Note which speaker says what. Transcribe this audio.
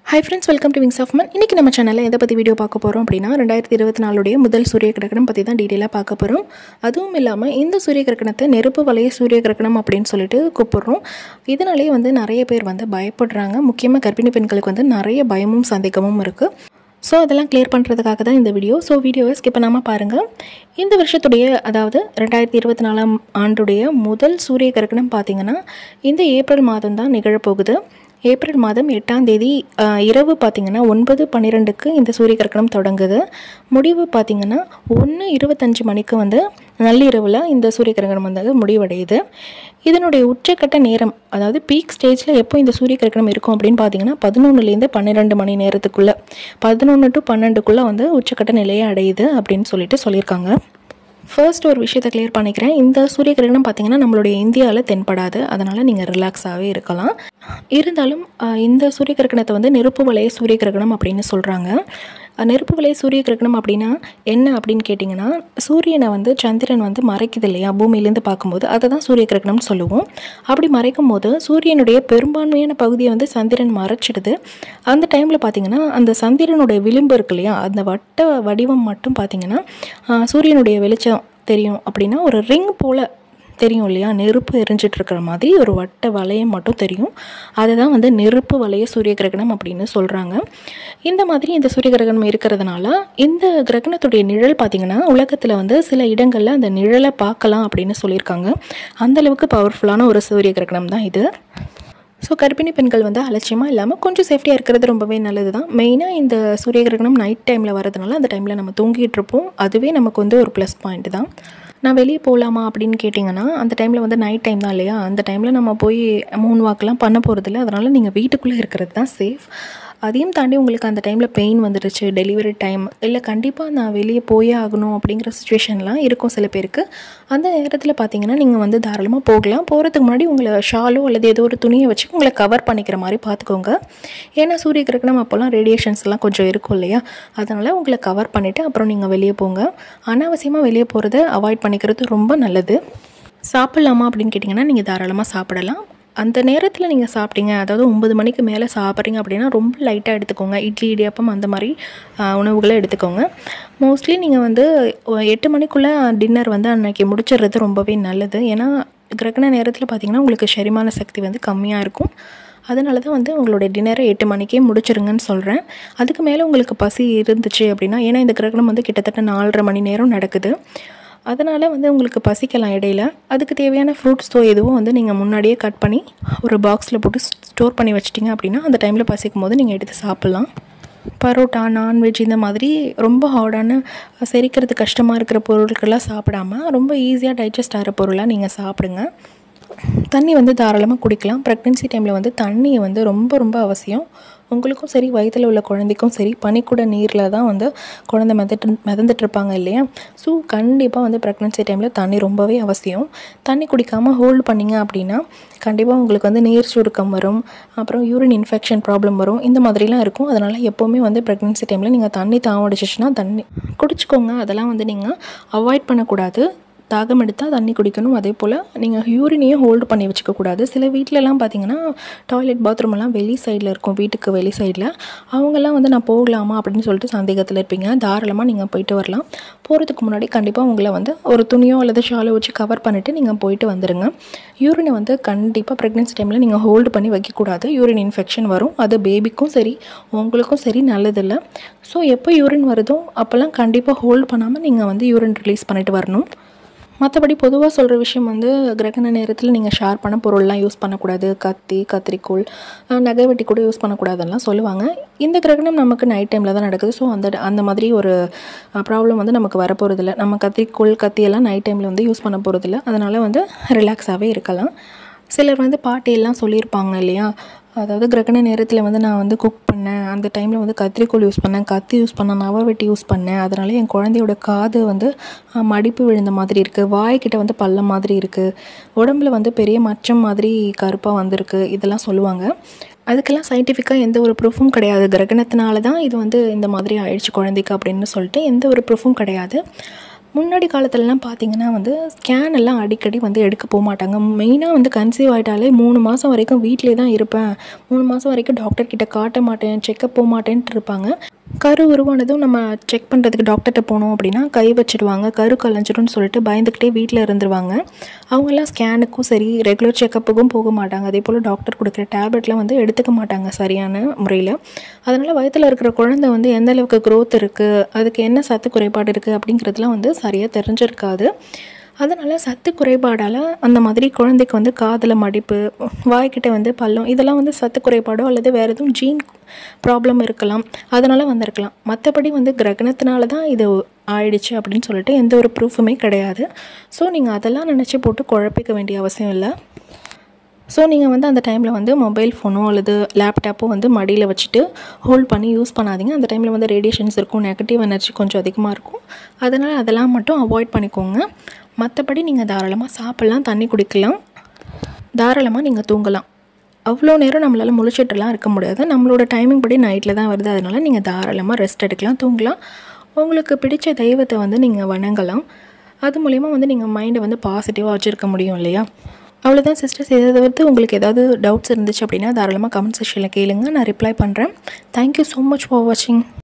Speaker 1: high friends welcome to wings of மன் இன்றைக்கி நம்ம சேனலில் எதை பற்றி வீடியோ பார்க்க போகிறோம் அப்படின்னா ரெண்டாயிரத்தி இருபத்தி நாலுடைய முதல் சூரிய கிரகணம் பற்றி தான் டீட்டெயிலாக பார்க்க போகிறோம் அதுவும் இல்லாமல் இந்த சூரிய கிரகணத்தை நெருப்பு வலைய சூரிய கிரகணம் அப்படின்னு சொல்லிட்டு கூப்பிடுறோம் இதனாலேயே வந்து நிறைய பேர் வந்து பயப்படுறாங்க முக்கியமாக கர்ப்பிணி பெண்களுக்கு வந்து நிறைய பயமும் சந்தேகமும் இருக்குது ஸோ அதெல்லாம் கிளியர் பண்ணுறதுக்காக தான் இந்த வீடியோ ஸோ வீடியோவை ஸ்கிப் பண்ணாமல் பாருங்கள் இந்த வருஷத்துடைய அதாவது ரெண்டாயிரத்தி இருபத்தி நாலாம் ஆண்டுடைய முதல் சூரிய கிரகணம் பார்த்திங்கன்னா இந்த ஏப்ரல் மாதம் தான் நிகழப்போகுது ஏப்ரல் மாதம் எட்டாம் தேதி ஆஹ், இரவு பார்த்திங்கன்னா ஒன்பது பன்னிரெண்டுக்கு இந்த சூரிய கிரகணம் தொடங்குது முடிவு பார்த்திங்கன்னா ஒன்று இருபத்தஞ்சு மணிக்கு வந்து நள்ளிரவில் இந்த சூரிய கிரகணம் வந்து முடிவடையுது இதனுடைய உச்சக்கட்ட நேரம் அதாவது பீக் ஸ்டேஜில் எப்போ இந்த சூரிய கிரகணம் இருக்கும் அப்படின்னு பார்த்தீங்கன்னா பதினொன்றுலேருந்து பன்னிரெண்டு மணி நேரத்துக்குள்ளே பதினொன்று டு பன்னெண்டுக்குள்ளே வந்து உச்சக்கட்ட நிலையை அடையுது அப்படின்னு சொல்லிட்டு சொல்லியிருக்காங்க ஃபர்ஸ்ட் ஒரு விஷயத்தை கிளியர் பண்ணிக்கிறேன் இந்த சூரிய கிரகணம் பார்த்தீங்கன்னா நம்மளுடைய இந்தியாவில் தென்படாது அதனால் நீங்கள் ரிலாக்ஸாகவே இருக்கலாம் இருந்தாலும் ஆஹ், இந்த சூரிய கிரகணத்தை வந்து நெருப்பு வளைய சூரிய கிரகணம் அப்படின்னு சொல்கிறாங்க நெருப்பு வளைய சூரிய கிரகணம் அப்படின்னா என்ன அப்படின்னு கேட்டிங்கன்னா சூரியனை வந்து சந்திரன் வந்து மறைக்குது இல்லையா பூமியிலேருந்து பார்க்கும்போது அதை தான் சூரிய கிரகணம்னு சொல்லுவோம் அப்படி மறைக்கும் போது சூரியனுடைய பெரும்பான்மையான பகுதியை வந்து சந்திரன் மறைச்சிடுது அந்த டைமில் பார்த்தீங்கன்னா அந்த சந்திரனுடைய விளிம்பு இருக்கு இல்லையா அந்த வட்ட வடிவம் மட்டும் பார்த்தீங்கன்னா ஆஹ், சூரியனுடைய வெளிச்சம் தெரியும் அப்படின்னா ஒரு ரிங் போல் தெரியும் இல்லையா நெருப்பு எரிஞ்சிட்டு இருக்கிற மாதிரி ஒரு வட்ட வளையம் மட்டும் தெரியும் அதுதான் வந்து நெருப்பு வளைய சூரிய கிரகணம் அப்படின்னு சொல்கிறாங்க இந்த மாதிரி இந்த சூரிய கிரகணம் இருக்கிறதுனால இந்த கிரகணத்துடைய நிழல் பார்த்திங்கன்னா உலகத்தில் வந்து சில இடங்களில் அந்த நிழலை பார்க்கலாம் அப்படின்னு சொல்லியிருக்காங்க அந்த அளவுக்கு பவர்ஃபுல்லான ஒரு சூரிய கிரகணம் தான் இது ஸோ கர்ப்பிணி பெண்கள் வந்து அலட்சியமாக இல்லாமல் கொஞ்சம் சேஃப்டியாக இருக்கிறது ரொம்பவே நல்லது தான் மெயினாக இந்த சூரிய கிரகணம் நைட் டைமில் வரதுனால அந்த டைமில் நம்ம தூங்கிட்டு இருப்போம் அதுவே நமக்கு வந்து ஒரு ப்ளஸ் பாயிண்ட் தான் நான் வெளியே போகலாமா அப்படின்னு கேட்டிங்கன்னா அந்த டைமில் வந்து நைட் டைம் தான் இல்லையா அந்த டைமில் நம்ம போய் மூன் வாக்கெலாம் பண்ண போகிறதில்ல அதனால் நீங்கள் வீட்டுக்குள்ளே இருக்கிறது தான் சேஃப் அதையும் தாண்டி உங்களுக்கு அந்த டைமில் பெயின் வந்துடுச்சு டெலிவரி டைம் இல்லை கண்டிப்பாக நான் வெளியே போயே ஆகணும் அப்படிங்கிற சுச்சுவேஷன்லாம் இருக்கும் சில பேருக்கு அந்த நேரத்தில் பார்த்தீங்கன்னா நீங்கள் வந்து தாராளமாக போகலாம் போகிறதுக்கு முன்னாடி உங்களை ஷாலோ அல்லது ஏதோ ஒரு துணியை வச்சு உங்களை கவர் பண்ணிக்கிற மாதிரி பார்த்துக்கோங்க ஏன்னா சூரிய கிரகணம் அப்போல்லாம் ரேடியேஷன்ஸ்லாம் கொஞ்சம் இருக்கும் இல்லையா அதனால் உங்களை கவர் பண்ணிவிட்டு அப்புறம் நீங்கள் வெளியே போங்க அனாவசியமாக வெளியே போகிறத அவாய்ட் பண்ணிக்கிறது ரொம்ப நல்லது சாப்பிட்லாமா அப்படின்னு கேட்டிங்கன்னா நீங்கள் தாராளமாக சாப்பிடலாம் அந்த நேரத்தில் நீங்கள் சாப்பிட்டீங்க அதாவது ஒம்பது மணிக்கு மேலே சாப்பிட்றீங்க அப்படின்னா ரொம்ப லைட்டாக எடுத்துக்கோங்க இட்லி இடியாப்பம் அந்த மாதிரி ஆஹ், உணவுகளை எடுத்துக்கோங்க மோஸ்ட்லி நீங்கள் வந்து ஒ- எட்டு மணிக்குள்ளே டின்னர் வந்து அன்னைக்கு முடிச்சிடுறது ரொம்பவே நல்லது ஏன்னா கிரகண நேரத்தில் பார்த்தீங்கன்னா உங்களுக்கு செரிமான சக்தி வந்து கம்மியாக இருக்கும் அதனால தான் வந்து உங்களுடைய டின்னரை எட்டு மணிக்கே முடிச்சிருங்கன்னு சொல்கிறேன் அதுக்கு மேலே உங்களுக்கு பசி இருந்துச்சு அப்படின்னா ஏன்னா இந்த கிரகணம் வந்து கிட்டத்தட்ட நாலரை மணி நேரம் நடக்குது அதனால் வந்து உங்களுக்கு பசிக்கலாம் இடையில அதுக்கு தேவையான ஃப்ரூட்ஸோ எதுவும் வந்து நீங்கள் முன்னாடியே கட் பண்ணி ஒரு பாக்ஸில் போட்டு ஸ்டோர் பண்ணி வச்சிட்டிங்க அப்படின்னா அந்த டைமில் பசிக்கும் போது நீங்கள் எடுத்து சாப்பிட்லாம் பரோட்டா நான்வெஜ் இந்த மாதிரி ரொம்ப ஹார்டான செரிக்கிறது கஷ்டமாக இருக்கிற பொருட்கள்லாம் சாப்பிடாம ரொம்ப ஈஸியாக டைஜஸ்ட் ஆகிற பொருளாக நீங்கள் சாப்பிடுங்க தண்ணி வந்து தாராளமாக குடிக்கலாம் ப்ரெக்னென்சி டைமில் வந்து தண்ணி வந்து ரொம்ப ரொம்ப அவசியம் உங்களுக்கும் சரி வயிற்றில் உள்ள குழந்தைக்கும் சரி பனிக்கூட நீரில் தான் வந்து குழந்தை மிதட்டு மிதந்துட்டு இருப்பாங்க இல்லையா ஸோ கண்டிப்பாக வந்து ப்ரெக்னென்சி டைமில் தண்ணி ரொம்பவே அவசியம் தண்ணி குடிக்காமல் ஹோல்ட் பண்ணிங்க அப்படின்னா கண்டிப்பாக உங்களுக்கு வந்து நீர் சுருக்கம் வரும் அப்புறம் யூரின் இன்ஃபெக்ஷன் ப்ராப்ளம் வரும் இந்த மாதிரிலாம் இருக்கும் அதனால் எப்போவுமே வந்து ப்ரெக்னென்சி டைமில் நீங்கள் தண்ணி தாவடிச்சிச்சுன்னா தண்ணி குடிச்சுக்கோங்க அதெல்லாம் வந்து நீங்கள் அவாய்ட் பண்ணக்கூடாது தாகம் எடுத்தால் தண்ணி குடிக்கணும் அதே போல் நீங்கள் யூரினையும் ஹோல்டு பண்ணி வச்சுக்கக்கூடாது சில வீட்டிலலாம் பார்த்தீங்கன்னா டாய்லெட் பாத்ரூம் எல்லாம் வெளி சைடில் இருக்கும் வீட்டுக்கு வெளி சைடில் அவங்கெல்லாம் வந்து நான் போகலாமா அப்படின்னு சொல்லிட்டு சந்தேகத்தில் இருப்பீங்க தாராளமாக நீங்கள் போயிட்டு வரலாம் போகிறதுக்கு முன்னாடி கண்டிப்பாக உங்களை வந்து ஒரு துணியோ அல்லது ஷாலோ வச்சு கவர் பண்ணிவிட்டு நீங்கள் போயிட்டு வந்துடுங்க யூரினை வந்து கண்டிப்பாக ப்ரெக்னென்சி டைமில் நீங்கள் ஹோல்டு பண்ணி வைக்கக்கூடாது யூரின் இன்ஃபெக்ஷன் வரும் அது பேபிக்கும் சரி உங்களுக்கும் சரி நல்லதில்லை ஸோ எப்போ யூரின் வருதோ அப்போல்லாம் கண்டிப்பாக ஹோல்டு பண்ணாமல் நீங்கள் வந்து யூரின் ரிலீஸ் பண்ணிட்டு வரணும் மற்றபடி பொதுவாக சொல்கிற விஷயம் வந்து கிரகண நேரத்தில் நீங்கள் ஷார்ப்பான பொருள்லாம் யூஸ் பண்ணக்கூடாது கத்தி கத்திரிக்கோல் அஹ், நகை வெட்டி கூட யூஸ் பண்ணக்கூடாதுலாம் சொல்லுவாங்க இந்த கிரகணம் நமக்கு நைட் டைமில் தான் நடக்குது ஸோ அந்த அந்த மாதிரி ஒரு ப்ராப்ளம் வந்து நமக்கு வரப்போகிறதில்ல நம்ம கத்திரிக்கோல் கத்தியெல்லாம் நைட் டைமில் வந்து யூஸ் பண்ண போகிறதில்ல அதனால் வந்து ரிலாக்ஸாகவே இருக்கலாம் சிலர் வந்து பாட்டியெல்லாம் சொல்லியிருப்பாங்க இல்லையா அதாவது கிரகண நேரத்தில் வந்து நான் வந்து குக் பண்ணேன் அந்த டைமில் வந்து கத்திரிக்கோல் யூஸ் பண்ணேன் கத்தி யூஸ் பண்ணேன் நவ வெட்டி யூஸ் பண்ணேன் அதனால் என் குழந்தையோட காது வந்து அஹ், மடிப்பு விழுந்த மாதிரி இருக்குது வாய்க்கிட்ட வந்து பள்ளம் மாதிரி இருக்குது உடம்புல வந்து பெரிய மச்சம் மாதிரி கருப்பாக வந்திருக்கு இதெல்லாம் சொல்லுவாங்க அதுக்கெல்லாம் சயின்டிஃபிக்காக எந்த ஒரு ப்ரூஃபும் கிடையாது கிரகணத்தினால தான் இது வந்து இந்த மாதிரி ஆயிடுச்சு குழந்தைக்கு அப்படின்னு சொல்லிட்டு எந்த ஒரு ப்ரூஃபும் கிடையாது முன்னாடி காலத்துலலாம் பார்த்தீங்கன்னா வந்து ஸ்கேன் எல்லாம் அடிக்கடி வந்து எடுக்க போக மாட்டாங்க மெயினாக வந்து கன்சீவ் ஆகிட்டாலே மூணு மாதம் வரைக்கும் வீட்டிலே தான் இருப்பேன் மூணு மாதம் வரைக்கும் டாக்டர் கிட்ட காட்ட மாட்டேன் செக்கப் போக மாட்டேன்ட்டு இருப்பாங்க கரு உருவானதும் நம்ம செக் பண்ணுறதுக்கு டாக்டர்கிட்ட போனோம் அப்படின்னா கை வச்சிடுவாங்க கரு கலைஞ்சிடும்னு சொல்லிட்டு பயந்துக்கிட்டே வீட்டில் இருந்துருவாங்க அவங்கெல்லாம் ஸ்கேனுக்கும் சரி ரெகுலர் செக்கப்புக்கும் போக மாட்டாங்க அதே போல் டாக்டர் கொடுக்குற டேப்லெட்லாம் வந்து எடுத்துக்க மாட்டாங்க சரியான முறையில் அதனால் வயிற்றில் இருக்கிற குழந்தை வந்து எந்த அளவுக்கு க்ரோத் இருக்குது அதுக்கு என்ன சத்து குறைபாடு இருக்குது அப்படிங்கிறதுலாம் வந்து சரியாக தெரிஞ்சிருக்காது அதனால் சத்து குறைபாடால் அந்த மாதிரி குழந்தைக்கு வந்து காதில் மடிப்பு வாய்க்கிட்ட வந்து பள்ளம் இதெல்லாம் வந்து சத்து குறைபாடோ அல்லது வேறு எதுவும் ஜீன் ப்ராப்ளம் இருக்கலாம் அதனால் வந்திருக்கலாம் மற்றபடி வந்து கிரகணத்தினால தான் இது ஆயிடுச்சு அப்படின்னு சொல்லிட்டு எந்த ஒரு ப்ரூஃபுமே கிடையாது ஸோ நீங்கள் அதெல்லாம் நினச்சி போட்டு குழப்பிக்க வேண்டிய அவசியம் இல்லை ஸோ நீங்கள் வந்து அந்த டைமில் வந்து மொபைல் ஃபோனோ அல்லது லேப்டாப்போ வந்து மடியில் வச்சுட்டு ஹோல்ட் பண்ணி யூஸ் பண்ணாதீங்க அந்த டைமில் வந்து ரேடியேஷன்ஸ் இருக்கும் நெகட்டிவ் எனர்ஜி கொஞ்சம் அதிகமாக இருக்கும் அதனால் அதெல்லாம் மட்டும் அவாய்ட் பண்ணிக்கோங்க மற்றபடி நீங்கள் தாராளமாக சாப்பிட்லாம் தண்ணி குடிக்கலாம் தாராளமாக நீங்கள் தூங்கலாம் அவ்வளோ நேரம் நம்மளால் முழிச்சிட்டுலாம் இருக்க முடியாது நம்மளோட டைமிங் படி நைட்டில் தான் வருது அதனால் நீங்கள் தாராளமாக ரெஸ்ட் எடுக்கலாம் தூங்கலாம் உங்களுக்கு பிடிச்ச தெய்வத்தை வந்து நீங்கள் வணங்கலாம் அது மூலிமா வந்து நீங்கள் மைண்டை வந்து பாசிட்டிவாக வச்சுருக்க முடியும் இல்லையா அவ்வளோதான் சிஸ்டர்ஸ் இதை தவிர்த்து உங்களுக்கு ஏதாவது டவுட்ஸ் இருந்துச்சு அப்படின்னா தாராளமாக கமெண்ட் செக்ஷனில் கேளுங்க நான் ரிப்ளை பண்ணுறேன் தேங்க்யூ ஸோ மச் ஃபார் வாட்சிங்